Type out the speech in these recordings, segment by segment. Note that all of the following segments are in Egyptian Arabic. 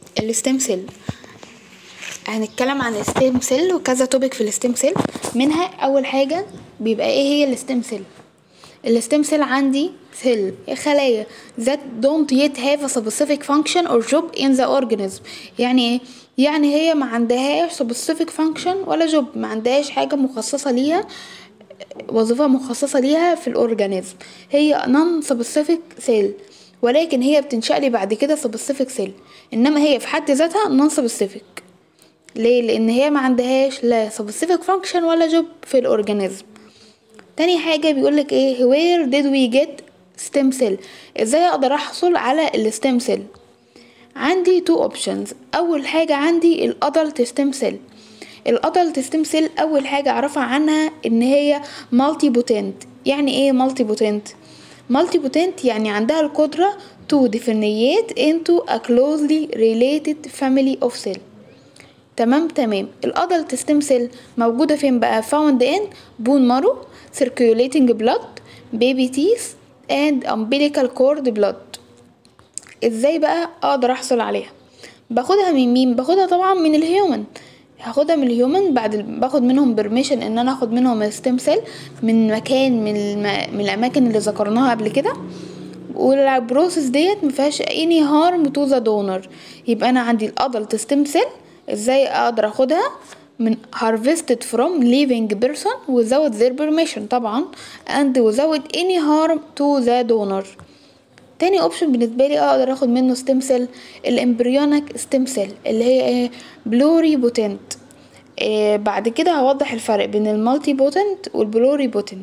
الستيم سيل هنتكلم عن الستيم سيل وكذا توبيك في الستيم سيل منها اول حاجه بيبقى ايه هي الستيم سيل الستيم سيل عندي سيل خلايا that don't yet have a specific function or job in the organism يعني ايه يعني هي ما عندهاش specific function ولا job ما عندهاش حاجه مخصصه ليها وظيفه مخصصه ليها في الاورجانيزم هي non specific cell ولكن هي بتنشأ لي بعد كده specific cell انما هي في حد ذاتها non specific ليه لان هي ما عندهاش لا specific function ولا job في الاورجانيزم تاني حاجة بيقولك ايه where did we get stem cell ازاي اقدر احصل على الستيم سيل عندي two options اول حاجة عندي الادلت ستيم سيل الادلت ستيم سيل اول حاجة اعرفها عنها ان هي مالتي بوتنت يعني ايه مالتي بوتنت مالتي بوتنت يعني عندها القدرة to differentiate into a closely related family of cell تمام تمام الادلت ستيم سيل موجودة فين بقى found in bone marrow circulating blood baby teeth and umbilical cord blood ازاي بقى اقدر احصل عليها باخدها من مين باخدها طبعا من الهيومن هاخدها من الهيومن بعد باخد منهم برميشن ان انا اخد منهم الستيم سيل من مكان من, الم... من الاماكن اللي ذكرناها قبل كده والبروسيس ديت مفيهاش any harm to the donor يبقى انا عندي الادلت ستيم سيل ازاي اقدر اخدها من harvested from living person without their permission طبعا and without any harm to the donor تاني اوبشن بالنسبه لي اقدر اخد منه ستيم سيل الامبريونيك ستيم سيل اللي هي ايه بلوري بوتنت إيه بعد كده هوضح الفرق بين المالتي بوتنت والبلوري بوتنت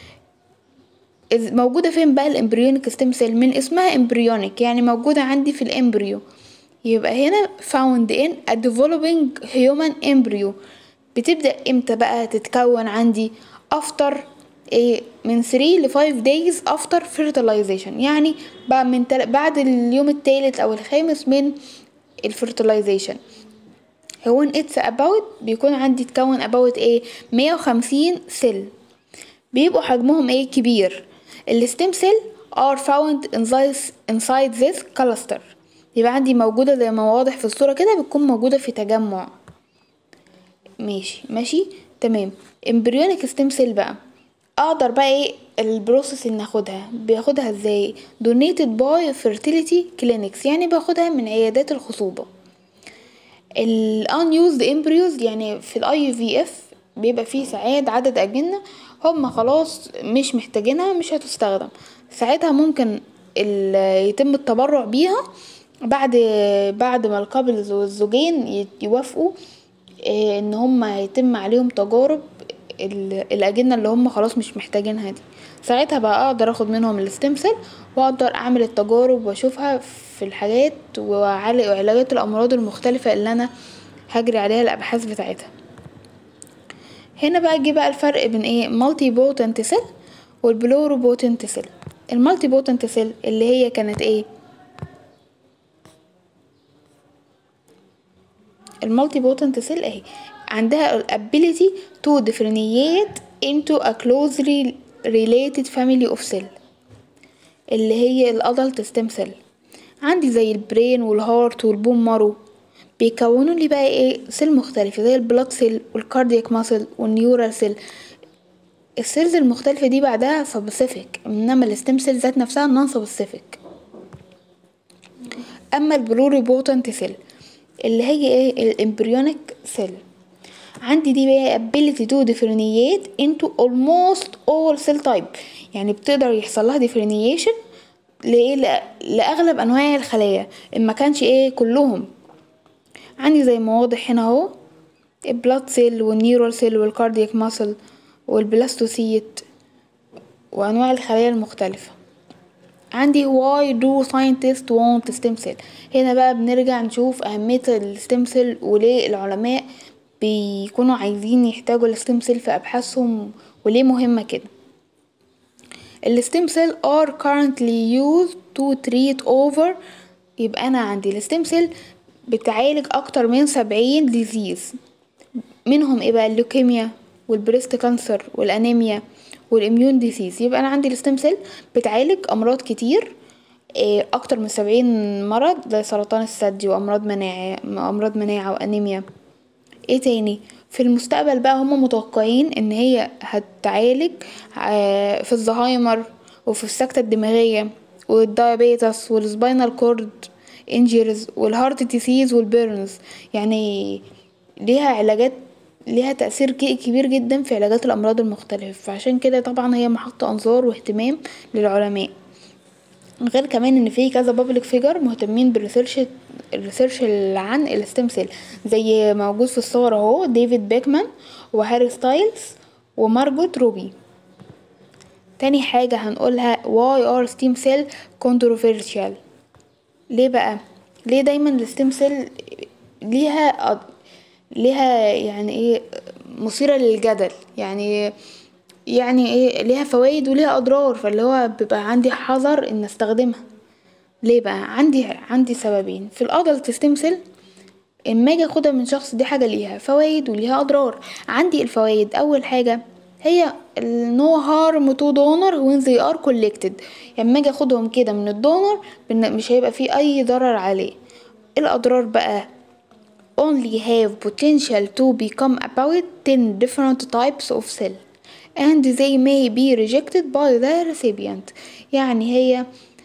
موجوده فين بقى الامبريونيك ستيم سيل من اسمها امبريونيك يعني موجوده عندي في الامبريو يبقى هنا found in a developing human embryo بتبدأ امتى بقى تتكون عندي after ايه من 3 ل 5 days after fertilization يعني بقى من تل... بعد اليوم الثالث او الخامس من الفرتلايزيشن هو اتس about بيكون عندي تكون about ايه 150 سيل بيبقوا حجمهم ايه كبير الستيم سيل are found inside this cluster يبقى عندي موجودة زي ما واضح في الصورة كده بتكون موجودة في تجمع ماشي ماشي تمام امبريونيك ستيم سيل بقى اقدر بقى ايه البروسيس اللي ناخدها باخدها ازاي donated by fertility clinics يعني باخدها من عيادات الخصوبة ال unused embryos يعني في الاي في اف بيبقى فيه ساعات عدد اجنة هم خلاص مش محتاجينها مش هتستخدم ساعتها ممكن يتم التبرع بيها بعد بعد ما الكابلز والزوجين يوافقوا ان هم يتم عليهم تجارب الاجنه اللي هم خلاص مش محتاجينها دي ساعتها بقى اقدر اخد منهم الستيم سيل واقدر اعمل التجارب واشوفها في الحاجات وعلاجات الامراض المختلفه اللي انا هجري عليها الابحاث بتاعتها هنا بقى جه بقى الفرق بين ايه مالتي بوتنت سيل والبلورو بوتنت سيل المالتي بوتنت سيل اللي هي كانت ايه المالتي بوتنت سيل اهي عندها الابيليتي to differentiate into a closely related family of cell اللي هي الادلت ستيم سيل عندي زي البرين والهارت والبون مارو بيكونوا لي بقى ايه سيل مختلفة زي البلاد سيل والكاردياك ماسل والنيورال سيل السيلز المختلفة دي بعدها سبسيفيك انما الستيم سيل ذات نفسها نون سبسيفيك اما البلوري بوتنت سيل اللي هي ايه الامبريونيك سيل عندي دي بقى ability to differentiate into almost all cell type يعني بتقدر يحصل لها differentiation لإيه لأغلب أنواع الخلايا إن ما كانش إيه كلهم عندي زي ما واضح هنا اهو البلاد سيل والنيورال سيل والكاردياك ماسل والبلاستوسيت وأنواع الخلايا المختلفة عندي why do scientists want stem cell هنا بقى بنرجع نشوف أهمية الستيم سيل وليه العلماء بيكونوا عايزين يحتاجوا الستيم سيل في أبحاثهم وليه مهمة كده الستيم سيل are currently used to treat over يبقى أنا عندي الستيم سيل بتعالج أكتر من سبعين ديزيز منهم ايه بقى اللوكيميا والبريست كانسر والأنيميا والإميون ديزيز يبقى أنا عندي الستيم سيل بتعالج أمراض كتير إيه اكتر من سبعين مرض زي سرطان الثدي وامراض مناعة امراض مناعة وانيميا ايه تاني في المستقبل بقى هما متوقعين ان هي هتعالج في الزهايمر وفي السكتة الدماغية والدايابيتس والسباينال كورد انجريز والهارت ديسيز والبيرنز يعني ليها علاجات ليها تأثير كبير جدا في علاجات الأمراض المختلفة فعشان كده طبعا هي محط أنظار واهتمام للعلماء غير كمان ان في كذا بابليك فيجر مهتمين بالريسيرش الريسيرش اللي عن الستيم سيل زي موجود في الصور اهو ديفيد بيكمان وهاري ستايلز ومارجوت روبي تاني حاجة هنقولها why are stem cell controversial ليه بقى ليه دايما الستيم سيل ليها ليها يعني ايه مثيرة للجدل يعني يعني ايه ليها فوائد وليها اضرار فاللي هو بيبقى عندي حذر ان استخدمها ليه بقى عندي عندي سببين في الادلت ستيم سيل اما اجي اخدها من شخص دي حاجه ليها فوائد وليها اضرار عندي الفوائد اول حاجه هي نو هارم تو دونر وين زي ار كولكتد اما اجي اخدهم كده من الدونر مش هيبقى فيه اي ضرر عليه الاضرار بقى only have potential to become about 10 different types of cell and they may be rejected by the recipient يعني هي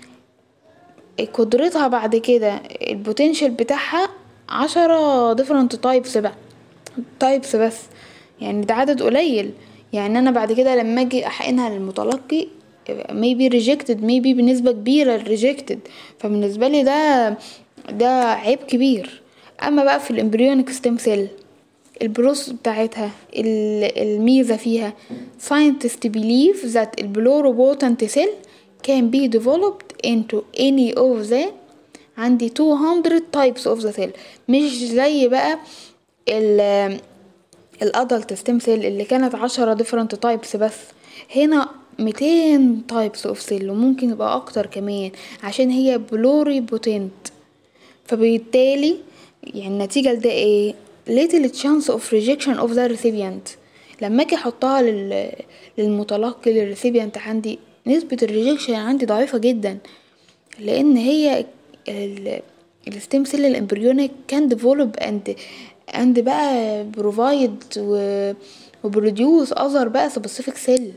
قدرتها بعد كده البوتنشال بتاعها عشرة different types بقى types بس يعني ده عدد قليل يعني انا بعد كده لما اجي احقنها للمتلقي maybe rejected maybe بنسبة كبيرة rejected فبالنسبة لي ده ده عيب كبير اما بقى في الامبريونيك ستيم سيل البروس بتاعتها الميزة فيها scientists believe that البلوروبوتنت cell can be developed into any of the عندي 200 types of the cell مش زي بقى ال الادلت ستيم سيل اللي كانت عشرة different types بس هنا ميتين types of cell وممكن يبقى اكتر كمان عشان هي بلوري بوتنت فبالتالي يعني النتيجة لده ايه little chance of rejection of the recipient لما اجي احطها لل... للمتلقي للريسيبيانت عندي نسبة الريجكشن عندي ضعيفة جدا لان هي الستيم سيل الامبريونيك كان ديفولوب اند اند بقى بروفايد و وبروديوس اذر بقى سبيسيفيك سيل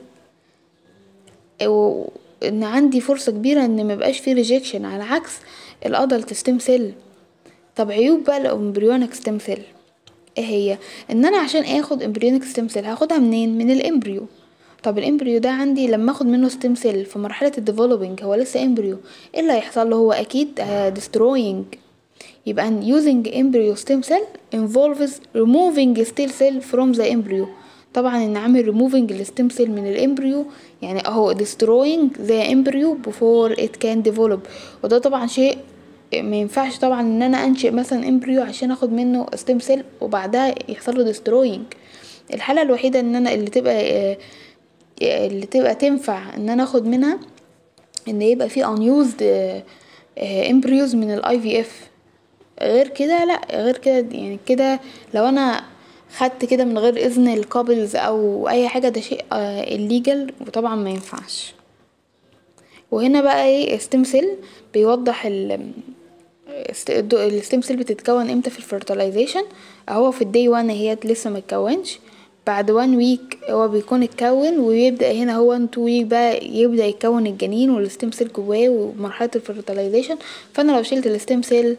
ان عندي فرصة كبيرة ان ميبقاش فيه ريجكشن على عكس الادلت ستيم سيل طب عيوب بقى الامبريونيك ستيم سيل ايه هي ان انا عشان اخد امبريونيك ستيم سيل هاخدها منين من الامبريو طب الامبريو ده عندي لما اخد منه ستيم سيل في مرحله الديفلوبينج هو لسه امبريو ايه اللي هيحصل له هو اكيد ديستروينج يبقى using embryo stem cell involves removing stem cell from the embryo طبعا ان اعمل removing الستيم سيل من الامبريو يعني اهو destroying the embryo before it can develop وده طبعا شيء ما ينفعش طبعا ان انا انشئ مثلا امبريو عشان اخد منه ستيم سيل وبعدها يحصل له ديستروينج الحاله الوحيده ان انا اللي تبقى اللي تبقى تنفع ان انا اخد منها ان يبقى في unused امبريوز من الاي في اف غير كده لا غير كده يعني كده لو انا خدت كده من غير اذن الكابلز او اي حاجه ده شيء الليجل وطبعا ما ينفعش وهنا بقى ايه ستيم سيل بيوضح ال الستيم سيل بتتكون امتى في الفرتلايزيشن اهو في الدي وان هي لسه متكونش بعد وان ويك هو بيكون اتكون ويبدا هنا هو ان تو ويك بقى يبدا يتكون الجنين والستيم سيل جواه ومرحله الفرتلايزيشن فانا لو شلت الستيم سيل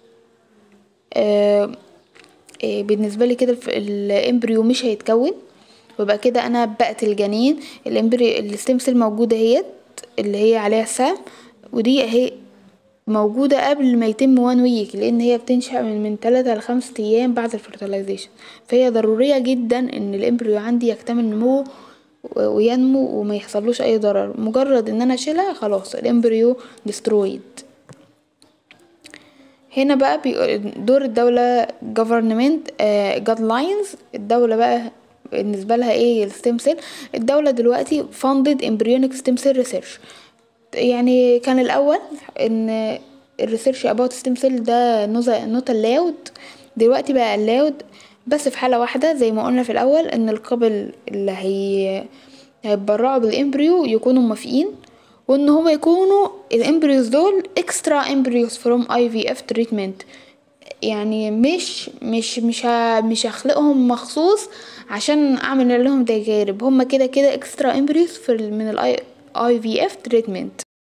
آه آه بالنسبه لي كده الامبريو مش هيتكون ويبقى كده انا بقتل الجنين الامبريو الستيم سيل موجوده اهيت اللي هي عليها السهم ودي اهي موجودة قبل ما يتم وان ويك لان هي بتنشأ من من تلاتة لخمسة ايام بعد الفرتلايزيشن فهي ضرورية جدا ان الامبريو عندي يكتمل نموه وينمو وما يحصلوش اي ضرر مجرد ان انا اشيلها خلاص الامبريو ديسترويد هنا بقى دور الدولة government guidelines الدولة بقى بالنسبة لها ايه الستيم سيل الدولة دلوقتي funded embryonic stem cell research يعني كان الاول ان الريسيرش اباوت ستيم سيل ده نوت الاود دلوقتي بقى الاود بس في حالة واحدة زي ما قلنا في الاول ان القبل اللي هي هيتبرعوا بالامبريو يكونوا موافقين وان هما يكونوا الامبريوس دول اكسترا امبريوس فروم اي في اف تريتمنت يعني مش مش مش ه- مش هخلقهم مخصوص عشان اعمل لهم تجارب هما كده كده اكسترا امبريوس من الاي اي في اف تريتمنت